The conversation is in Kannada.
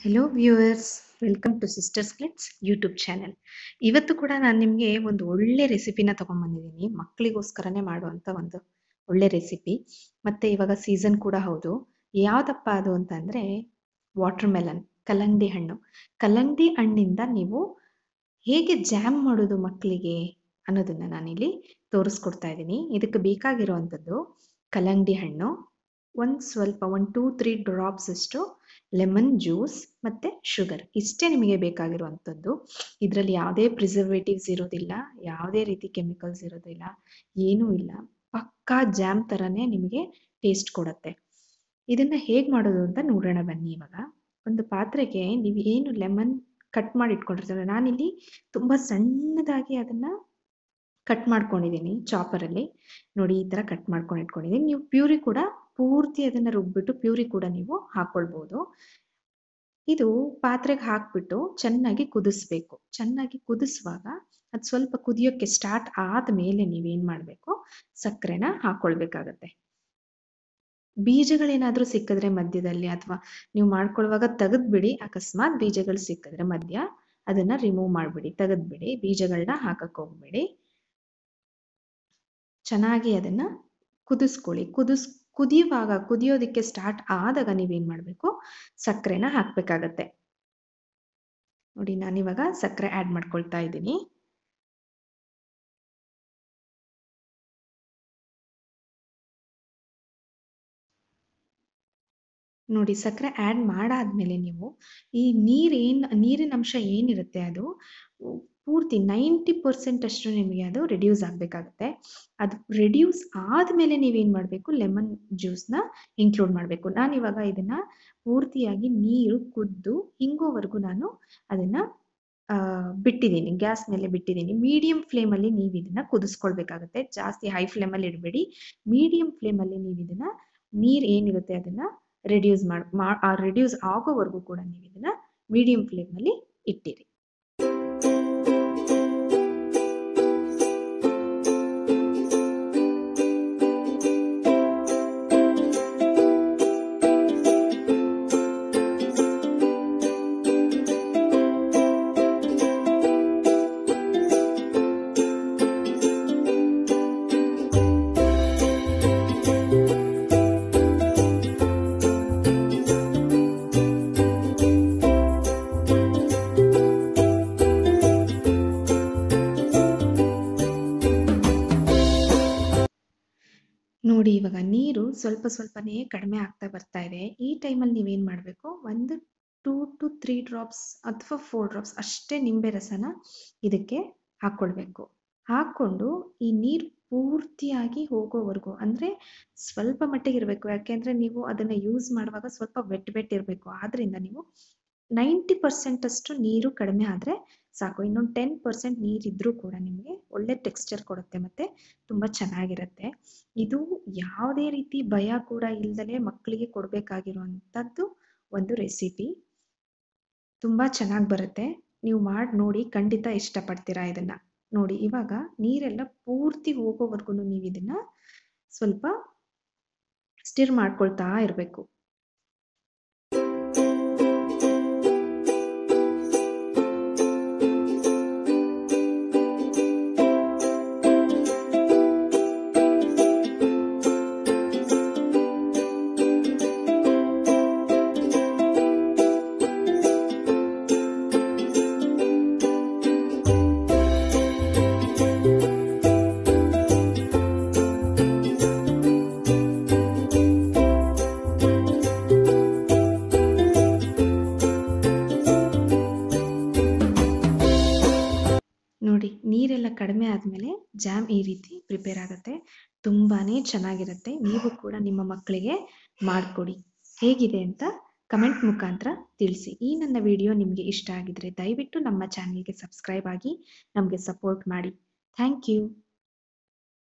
hello viewers welcome to sisters ಕ್ಲಿಟ್ಸ್ ಯೂಟ್ಯೂಬ್ ಚಾನೆಲ್ ಇವತ್ತು ಕೂಡ ನಾನು ನಿಮಗೆ ಒಂದು ಒಳ್ಳೆ ರೆಸಿಪಿನ ತೊಗೊಂಬಂದಿದ್ದೀನಿ ಮಕ್ಕಳಿಗೋಸ್ಕರನೇ ಮಾಡುವಂಥ ಒಂದು ಒಳ್ಳೆ ರೆಸಿಪಿ ಮತ್ತು ಇವಾಗ ಸೀಸನ್ ಕೂಡ ಹೌದು ಯಾವುದಪ್ಪ ಅದು ಅಂತಂದರೆ ವಾಟರ್ ಮೆಲನ್ ಕಲ್ಲಂಗಡಿ ಹಣ್ಣು ಕಲ್ಲಂಗಡಿ ಹಣ್ಣಿಂದ ನೀವು ಹೇಗೆ ಜಾಮ್ ಮಾಡೋದು ಮಕ್ಕಳಿಗೆ ಅನ್ನೋದನ್ನು ನಾನಿಲ್ಲಿ ತೋರಿಸ್ಕೊಡ್ತಾ ಇದ್ದೀನಿ ಇದಕ್ಕೆ ಬೇಕಾಗಿರುವಂಥದ್ದು ಕಲ್ಲಂಗಡಿ ಹಣ್ಣು ಒಂದು ಸ್ವಲ್ಪ ಒಂದು ಟೂ ತ್ರೀ ಡ್ರಾಪ್ಸ್ ಅಷ್ಟು ಲೆಮನ್ ಜ್ಯೂಸ್ ಮತ್ತು ಶುಗರ್ ಇಷ್ಟೇ ನಿಮಗೆ ಬೇಕಾಗಿರುವಂಥದ್ದು ಇದರಲ್ಲಿ ಯಾವುದೇ ಪ್ರಿಸರ್ವೇಟಿವ್ಸ್ ಇರೋದಿಲ್ಲ ಯಾವುದೇ ರೀತಿ ಕೆಮಿಕಲ್ಸ್ ಇರೋದಿಲ್ಲ ಏನೂ ಇಲ್ಲ ಪಕ್ಕಾ ಜಾಮ್ ಥರನೇ ನಿಮಗೆ ಟೇಸ್ಟ್ ಕೊಡುತ್ತೆ ಇದನ್ನು ಹೇಗೆ ಮಾಡೋದು ಅಂತ ನೋಡೋಣ ಬನ್ನಿ ಇವಾಗ ಒಂದು ಪಾತ್ರೆಗೆ ನೀವು ಏನು ಲೆಮನ್ ಕಟ್ ಮಾಡಿ ಇಟ್ಕೊಂಡಿರ್ತೀರ ನಾನಿಲ್ಲಿ ತುಂಬ ಸಣ್ಣದಾಗಿ ಅದನ್ನು ಕಟ್ ಮಾಡ್ಕೊಂಡಿದ್ದೀನಿ ಚಾಪರಲ್ಲಿ ನೋಡಿ ಈ ಥರ ಕಟ್ ಮಾಡ್ಕೊಂಡು ಇಟ್ಕೊಂಡಿದ್ದೀನಿ ನೀವು ಪ್ಯೂರಿ ಕೂಡ ಪೂರ್ತಿ ಅದನ್ನು ರುಬ್ಬಿಟ್ಟು ಪ್ಯೂರಿ ಕೂಡ ನೀವು ಹಾಕ್ಕೊಳ್ಬೋದು ಇದು ಪಾತ್ರೆಗೆ ಹಾಕ್ಬಿಟ್ಟು ಚೆನ್ನಾಗಿ ಕುದಿಸ್ಬೇಕು ಚೆನ್ನಾಗಿ ಕುದಿಸುವಾಗ ಅದು ಸ್ವಲ್ಪ ಕುದಿಯೋಕ್ಕೆ ಸ್ಟಾರ್ಟ್ ಆದಮೇಲೆ ನೀವೇನು ಮಾಡಬೇಕು ಸಕ್ಕರೆನ ಹಾಕ್ಕೊಳ್ಬೇಕಾಗತ್ತೆ ಬೀಜಗಳೇನಾದರೂ ಸಿಕ್ಕಿದ್ರೆ ಮಧ್ಯದಲ್ಲಿ ಅಥವಾ ನೀವು ಮಾಡ್ಕೊಳ್ಳುವಾಗ ತೆಗೆದ್ಬಿಡಿ ಅಕಸ್ಮಾತ್ ಬೀಜಗಳು ಸಿಕ್ಕಿದ್ರೆ ಮಧ್ಯ ಅದನ್ನು ರಿಮೂವ್ ಮಾಡಿಬಿಡಿ ತೆಗೆದ್ಬಿಡಿ ಬೀಜಗಳನ್ನ ಹಾಕಕ್ಕೆ ಹೋಗ್ಬೇಡಿ ಚೆನ್ನಾಗಿ ಅದನ್ನು ಕುದಿಸ್ಕೊಳ್ಳಿ ಕುದಿಸ್ ಕುದಿಯುವಾಗ ಕುದಿಯೋದಕ್ಕೆ ಸ್ಟಾರ್ಟ್ ಆದಾಗ ನೀವೇನು ಮಾಡಬೇಕು ಸಕ್ಕರೆನ ಹಾಕಬೇಕಾಗತ್ತೆ ನೋಡಿ ನಾನಿವಾಗ ಸಕ್ಕರೆ ಆ್ಯಡ್ ಮಾಡ್ಕೊಳ್ತಾ ಇದ್ದೀನಿ ನೋಡಿ ಸಕ್ಕರೆ ಆ್ಯಡ್ ಮಾಡಾದ್ಮೇಲೆ ನೀವು ಈ ನೀರೇನು ನೀರಿನ ಅಂಶ ಏನಿರುತ್ತೆ ಅದು ಪೂರ್ತಿ ನೈಂಟಿ ಪರ್ಸೆಂಟ್ ಅಷ್ಟು ನಿಮಗೆ ಅದು ರೆಡ್ಯೂಸ್ ಆಗಬೇಕಾಗುತ್ತೆ ಅದು ರೆಡ್ಯೂಸ್ ಆದಮೇಲೆ ನೀವೇನು ಮಾಡಬೇಕು ಲೆಮನ್ ಜ್ಯೂಸ್ನ ಇನ್ಕ್ಲೂಡ್ ಮಾಡಬೇಕು ನಾನು ಇವಾಗ ಇದನ್ನು ಪೂರ್ತಿಯಾಗಿ ನೀರು ಕುದ್ದು ಹಿಂಗೋವರೆಗೂ ನಾನು ಅದನ್ನು ಬಿಟ್ಟಿದ್ದೀನಿ ಗ್ಯಾಸ್ ಮೇಲೆ ಬಿಟ್ಟಿದ್ದೀನಿ ಮೀಡಿಯಂ ಫ್ಲೇಮಲ್ಲಿ ನೀವು ಇದನ್ನು ಕುದಿಸ್ಕೊಳ್ಬೇಕಾಗುತ್ತೆ ಜಾಸ್ತಿ ಹೈ ಫ್ಲೇಮಲ್ಲಿ ಇಡಬೇಡಿ ಮೀಡಿಯಂ ಫ್ಲೇಮಲ್ಲಿ ನೀವು ಇದನ್ನು ನೀರು ಏನಿರುತ್ತೆ ಅದನ್ನು ರೆಡ್ಯೂಸ್ ಮಾಡಿ ಮಾ ರೆಡ್ಯೂಸ್ ಆಗೋವರೆಗೂ ಕೂಡ ನೀವು ಇದನ್ನು ಮೀಡಿಯಂ ಫ್ಲೇಮಲ್ಲಿ ಇಟ್ಟಿರಿ ನೋಡಿ ಇವಾಗ ನೀರು ಸ್ವಲ್ಪ ಸ್ವಲ್ಪನೇ ಕಡಿಮೆ ಆಗ್ತಾ ಬರ್ತಾ ಇದೆ ಈ ಟೈಮಲ್ಲಿ ನೀವೇನು ಮಾಡಬೇಕು ಒಂದು ಟೂ ಟು ತ್ರೀ ಡ್ರಾಪ್ಸ್ ಅಥವಾ ಫೋರ್ ಡ್ರಾಪ್ಸ್ ಅಷ್ಟೇ ನಿಂಬೆ ರಸನ ಇದಕ್ಕೆ ಹಾಕ್ಕೊಳ್ಬೇಕು ಹಾಕ್ಕೊಂಡು ಈ ನೀರು ಪೂರ್ತಿಯಾಗಿ ಹೋಗೋವರೆಗೂ ಅಂದರೆ ಸ್ವಲ್ಪ ಮಟ್ಟಿಗೆ ಇರಬೇಕು ಯಾಕೆಂದರೆ ನೀವು ಅದನ್ನು ಯೂಸ್ ಮಾಡುವಾಗ ಸ್ವಲ್ಪ ವೆಟ್ ವೆಟ್ ಇರಬೇಕು ಆದ್ದರಿಂದ ನೀವು ನೈಂಟಿ ಪರ್ಸೆಂಟ್ ಅಷ್ಟು ನೀರು ಕಡಿಮೆ ಆದರೆ ಸಾಕು ಇನ್ನೊಂದು ಟೆನ್ ಪರ್ಸೆಂಟ್ ನೀರಿದ್ರೂ ಕೂಡ ನಿಮಗೆ ಒಳ್ಳೆ ಟೆಕ್ಸ್ಚರ್ ಕೊಡುತ್ತೆ ಮತ್ತು ತುಂಬ ಚೆನ್ನಾಗಿರುತ್ತೆ ಇದು ಯಾವುದೇ ರೀತಿ ಭಯ ಕೂಡ ಇಲ್ದಲೇ ಮಕ್ಕಳಿಗೆ ಕೊಡಬೇಕಾಗಿರುವಂಥದ್ದು ಒಂದು ರೆಸಿಪಿ ತುಂಬ ಚೆನ್ನಾಗಿ ಬರುತ್ತೆ ನೀವು ಮಾಡಿ ನೋಡಿ ಖಂಡಿತ ಇಷ್ಟಪಡ್ತೀರಾ ಇದನ್ನು ನೋಡಿ ಇವಾಗ ನೀರೆಲ್ಲ ಪೂರ್ತಿ ಹೋಗೋವರೆಗೂ ನೀವು ಇದನ್ನು ಸ್ವಲ್ಪ ಸ್ಟಿರ್ ಮಾಡ್ಕೊಳ್ತಾ ಇರಬೇಕು ನೋಡಿ ನೀರೆಲ್ಲ ಕಡಿಮೆ ಆದಮೇಲೆ ಜಾಮ್ ಈ ರೀತಿ ಪ್ರಿಪೇರ್ ಆಗುತ್ತೆ ತುಂಬಾ ಚೆನ್ನಾಗಿರುತ್ತೆ ನೀವು ಕೂಡ ನಿಮ್ಮ ಮಕ್ಕಳಿಗೆ ಮಾಡಿಕೊಡಿ ಹೇಗಿದೆ ಅಂತ ಕಮೆಂಟ್ ಮುಖಾಂತರ ತಿಳಿಸಿ ಈ ನನ್ನ ವಿಡಿಯೋ ನಿಮಗೆ ಇಷ್ಟ ಆಗಿದ್ರೆ ದಯವಿಟ್ಟು ನಮ್ಮ ಚಾನಲ್ಗೆ ಸಬ್ಸ್ಕ್ರೈಬ್ ಆಗಿ ನಮಗೆ ಸಪೋರ್ಟ್ ಮಾಡಿ ಥ್ಯಾಂಕ್ ಯು